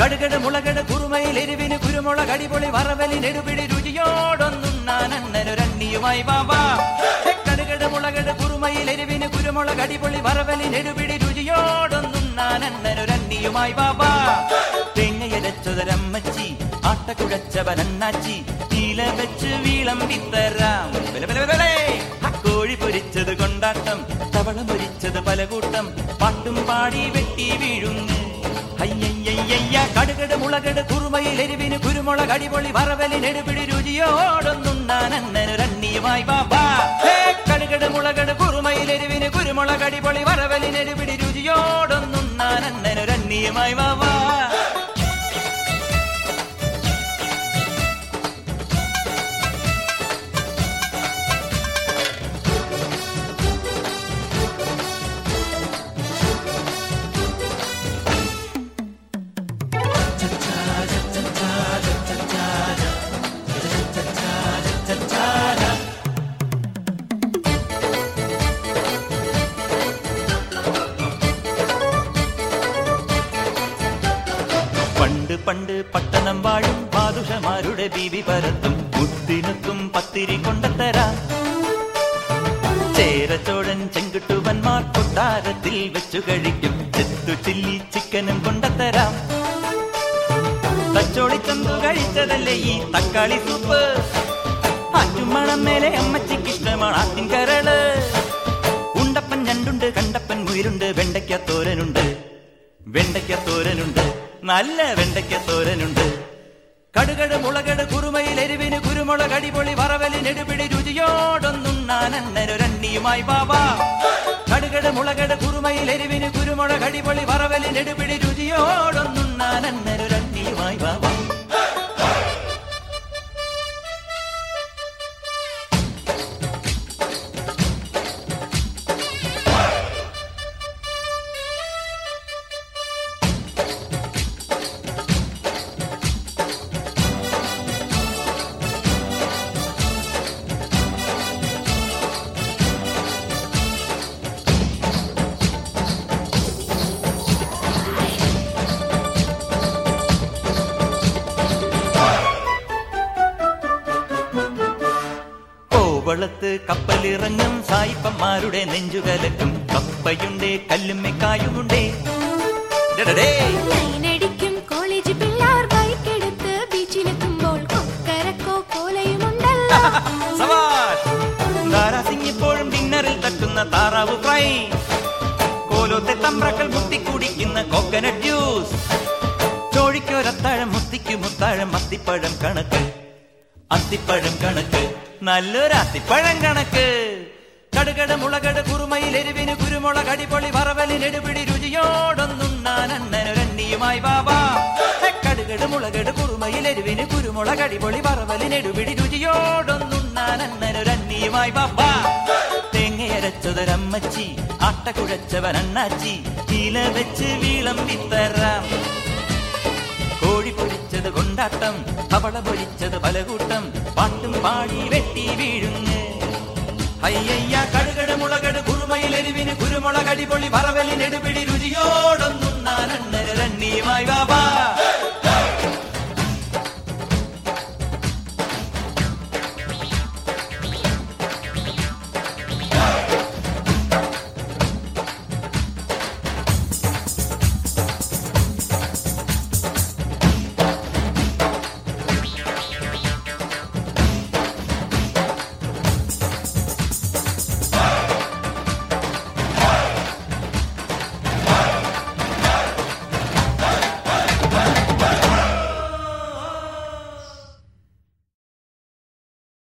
കടുകട് മുളകട് കുറുമയിൽ എരിവിന് കുരുമുളക് അടിപൊളി വറവലി നെടുപിടി രുചിയോടൊന്നും നാനണ്ണനൊരണ്ണിയുമായി ബാബാ കടുകട് മുളകട് കുറുമയിൽ എരിവിന് കുരുമുളക് അടിപൊളി വറവലി നെടുപിടി രുചിയോടൊന്നും നാനണ്ണനൊരണ്ണിയുമായി ബാബാ തേങ്ങയരച്ചൊരമ്മച്ചി ആട്ടക്കുഴച്ചവനണ്ണാച്ചി തീല വെച്ച് വീളം വിത്തരാം കോഴി പൊരിച്ചത് കൊണ്ടാട്ടം തവള പൊരിച്ചത് പലകൂട്ടം പാട്ടും പാടി വെട്ടി വീഴുന്നു അയ്യയ്യയ്യ കടുകട് മുളകട് കുറുമയിൽ എരിവിന് കുരുമുളക് അടിപൊളി വറവലി നെടുപിടി രുചിയോടൊന്നും നാനണ്ണനൊരണ്ണിയുമായി ബാബാ ഹേ, കടുകട് മുളകട് കുറുമയിൽ എരിവിന് കുരുമുളക് അടിപൊളി വറവലി നെടുപിടി രുചിയോടൊന്നും നാനണ്ണനൊരണ്ണിയുമായി ബാബാ പണ്ട് പണ്ട് പട്ടണം വാഴും പാതുഷമാരുടെ ബീവി പരത്തും മുത്തിനൊത്തും പത്തിരി കൊണ്ടത്തരാം ചേരച്ചോഴൻ ചെങ്കുട്ടുവന്മാർ കൊട്ടാരത്തിൽ വെച്ചു കഴിക്കും ചെത്തു ചില്ലി ചിക്കനും കൊണ്ടത്തരാം തച്ചോളി ചന്തു കഴിച്ചതല്ലേ ഈ തക്കാളി സൂപ്പ് ആറ്റുമണം മേലെ അമ്മച്ചിക്ക് ഇഷ്ടമാണ് ആത്തിൻ കരള് ഉണ്ടപ്പൻ ഞണ്ടുണ്ട് കണ്ടപ്പൻ മുയലുണ്ട് വെണ്ടയ്ക്ക തോരനുണ്ട് വെണ്ടയ്ക്ക തോരനുണ്ട് നല്ല വെണ്ടയ്ക്ക തോരനുണ്ട് കടുകട് മുളകട് കുറുമയിൽ എരിവിന് കുരുമുളക് അടിപൊളി വറവലി നെടുപിടി രുചിയോടൊന്നും നാനണ്ണനൊരണ്ണിയുമായി ബാബാ കടുകട് മുളകട് കുറുമയിൽ എരിവിന് കുരുമുളക് അടിപൊളി വറവലി നെടുപിടി രുചിയോടൊന്നും നാനണ്ണനൊരണ്ണിയുമായി ബാബാ കോവളത്ത് കപ്പലിറങ്ങും സായിപ്പന്മാരുടെ നെഞ്ചുകലക്കും കപ്പയുണ്ടേ കല്ലുമ്മക്കായുമുണ്ടേ ഡെഡഡേ. ലൈനടിക്കും കോളേജ് പിള്ളാർ ബൈക്കെടുത്ത് ബീച്ചിലെത്തുമ്പോൾ കൊക്കരക്കോ കോലയുമുണ്ടല്ലോ സവാഷ്. ദാരാസിംഗ് ഇപ്പോഴും ഡിന്നറിൽ തട്ടുന്ന താറാവ് ഫ്രൈ കോലോത്തെ തമ്പ്രക്കൾ മുത്തി കുടിക്കുന്ന കോക്കനട്ട് ജ്യൂസ് ചോഴിക്കൊരത്താഴം മുത്തിക്ക് മുത്താഴം അത്തിപ്പഴം കണക്ക് അത്തിപ്പഴം കണക്ക് നല്ലൊരു അത്തിപ്പഴം കണക്ക് കടുകട് മുളകട് കുറുമയിൽ എരിവിന് കുരുമുളക് അടിപൊളി വറവലി നെടുപിടി രുചിയോടൊന്നും നാനണ്ണനൊരണ്ണിയുമായി ബാബാ ഹെ, കടുകട് മുളകട് കുറുമയിൽ എരിവിന് കുരുമുളക് അടിപൊളി വറവലി നെടുപിടി രുചിയോടൊന്നും നാനണ്ണനൊരണ്ണിയുമായി ബാബാ തേങ്ങയരച്ചതൊരമ്മച്ചി ആട്ടക്കുഴച്ചവനണ്ണാച്ചി ഇല വെച്ച് വീളം വിത്തരാം കോഴി പൊരിച്ചത് കൊണ്ടാട്ടം തവള പൊരിച്ചത് പലകൂട്ടം പാട്ടും പാടി വെട്ടി വീഴുങ്ങ് അയ്യയ്യ കടുകട് മുളകട് കുറുമയിൽ എരിവിന് കുരുമുളക് അടിപൊളി പറവലി നെടുപിടി രുചിയോടൊന്നും നാനണ്ണരണ്ണിയുമായി ബാബാ